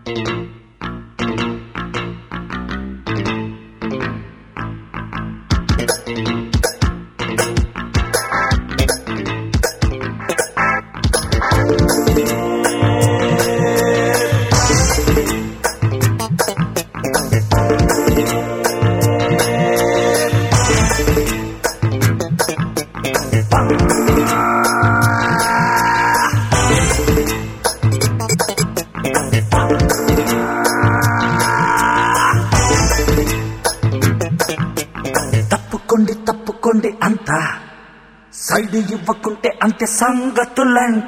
తప్పుకోండి తప్పుకోండి అంత సైడ్ ఇవ్వకుంటే అంతే సంగతులంట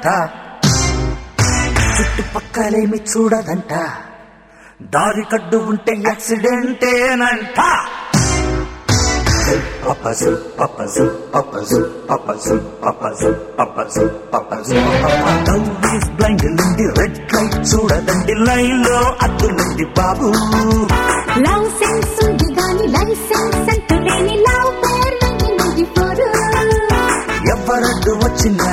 చుట్టుపక్కలేమి చూడదంట దారి కడ్డు ఉంటే యాక్సిడెంటేనంట పప్పజు పప్పజు పప్పజు పప్పజు పప్పజు పప్పజు పప్పజు బ్లైండ్ నుండి రెడ్ లైట్ చూడదండి లైన్ లో అద్దులండి బాబు లవ్ సెన్స్ ఉంది గాని లైసెన్స్ అంటూ లేని లవ్ పేర్ నైన్టీ ఫోర్ ఎవరడ్డు వచ్చినా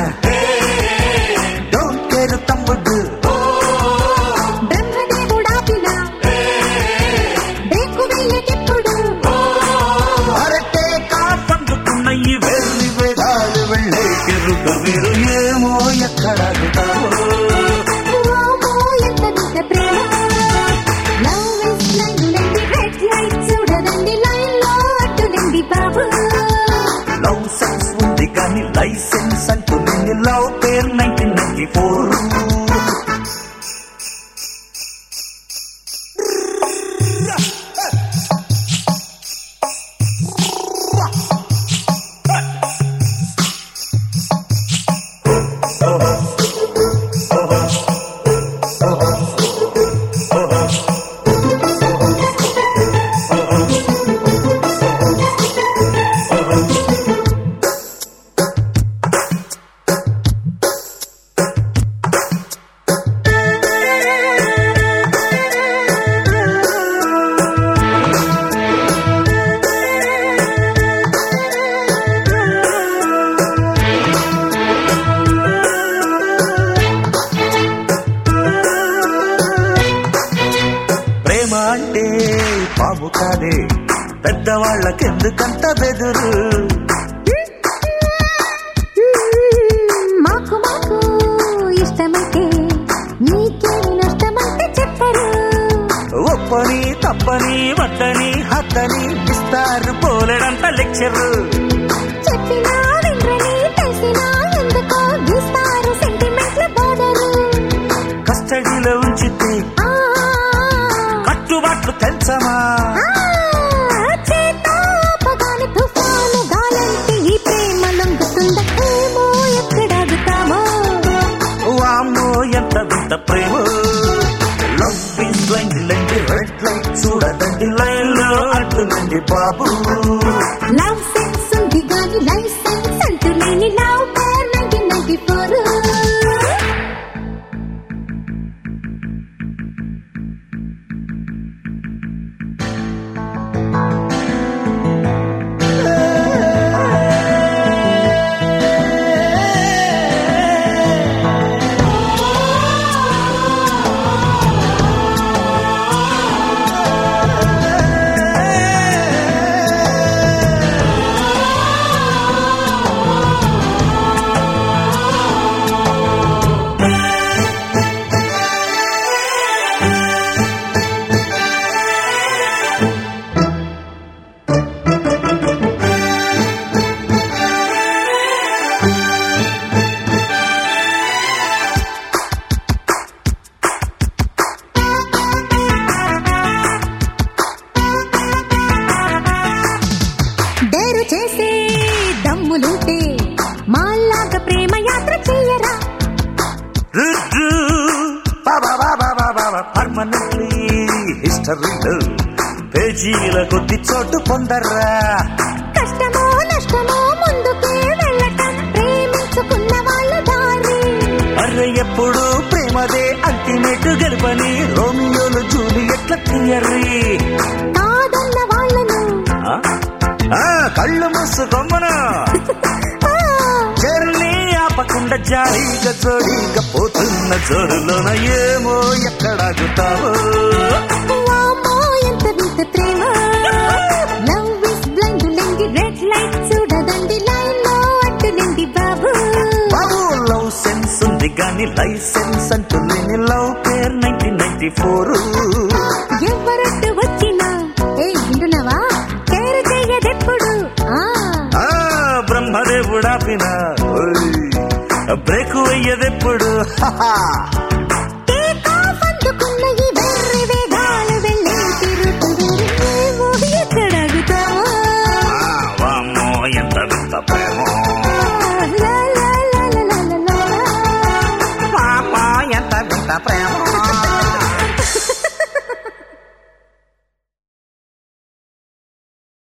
డోంట్ కేర్ తమ్ముడు బ్రహ్మదేవుడాపిన బ్రేకు వేయకెప్పుడు అరటే కాపందుకున్న ఈ వెర్రి వేదాలు వెళ్ళే కెరుక మీరు ఏమో ఎక్కడాగుతారో వామో ఎంత పెద్ద ప్రేమ లవ్ ఇస్ లైన్ లేండి రెడ్ లైట్ చూడదండి లైన్ లో అడ్డులేండి బాబు లవ్ సెన్స్ ఉంది కానీ లైసెన్స్ అంటూ నేను లవ్ పేరు నైన్టీన్ నైన్టీ ఫోర్ ప్రేమ అంటే పాము కాదే పెద్దవాళ్ళకెందుకంత బెదురు మాకు మాకు ఇష్టమైతే నీకే నష్టమైతే చెప్పరు ఒప్పని తప్పని వద్దని హద్దని ఇస్తారు పోలేడంత లెక్చరు చెప్పినా వినరని తెలిసినా ఎందుకో గీస్తారు సెంటిమెంట్ల బోర్డరు కస్టడీలో ఉంచితే ఆ, కట్టుబాట్లు తెంచమా ఆ, చేతాపగాని తుఫాను గాలంటే ఈ ప్రేమ లొంగుతుందేమో ఎక్కడాగుతామో వామ్మో ఎంత వింత ప్రేమ లవ్ ఈస్ బ్లైండ్ లేండి రెడ్ లైట్ చూడదండి లైన్ లో అడ్డునండి బాబు లవ్ సెన్స్ ఉంది గాని లైసెన్స్ అంటూ లేని love pair nineteen ninety four dare చేసే దమ్ములుంటే మాల్లాగా ప్రేమ యాత్ర చెయ్యరా పర్మనెంట్లీ హిస్టరీలో పేజీల కొద్ది చోటు పొందర్రా కష్టమో నష్టమో ముందుకే వెళ్ళటం ప్రేమించుకున్న వాళ్ళ దారి అరే ఎప్పుడు ప్రేమదే అల్టిమేట్ గెలుపని రోమియోలు జూలియట్ల క్లియర్రీ కాదన్న వాళ్ళను ఆ? ఆ, కళ్ళు మూసుకోమ్మను ఆ, జర్నీ ఆపకుండా జాలీగా జోడీగా పోతున్న జోరులోన ఏమో ఎక్కడాగుతావో వామ్మో ఎంత వింత ప్రేమ లవ్ ఇస్ బ్లైండ్ లెండి రెడ్ లైట్ చూడదండి లైన్ లో అడ్డులండి బాబు బాబు లవ్ సెన్స్ ఉంది గాని లైసెన్స్ అంటూ లేని love pair nineteen ninety four ఎవరట్టు వచ్చినా ఏ వింటున్నావా కేర్ చెయ్యదెప్పుడు ఆ బ్రహ్మదేవుడాపిన బ్రేక్ అయ్యేదెప్పుడు టేక్ ఆఫ్ అందుకున్న ఈ వెర్రి వేగాలు వెళ్ళే తిరుగుతుంది ఏమో ఎక్కడాగుతావో వామ్మో ఎంత వింత ప్రేమో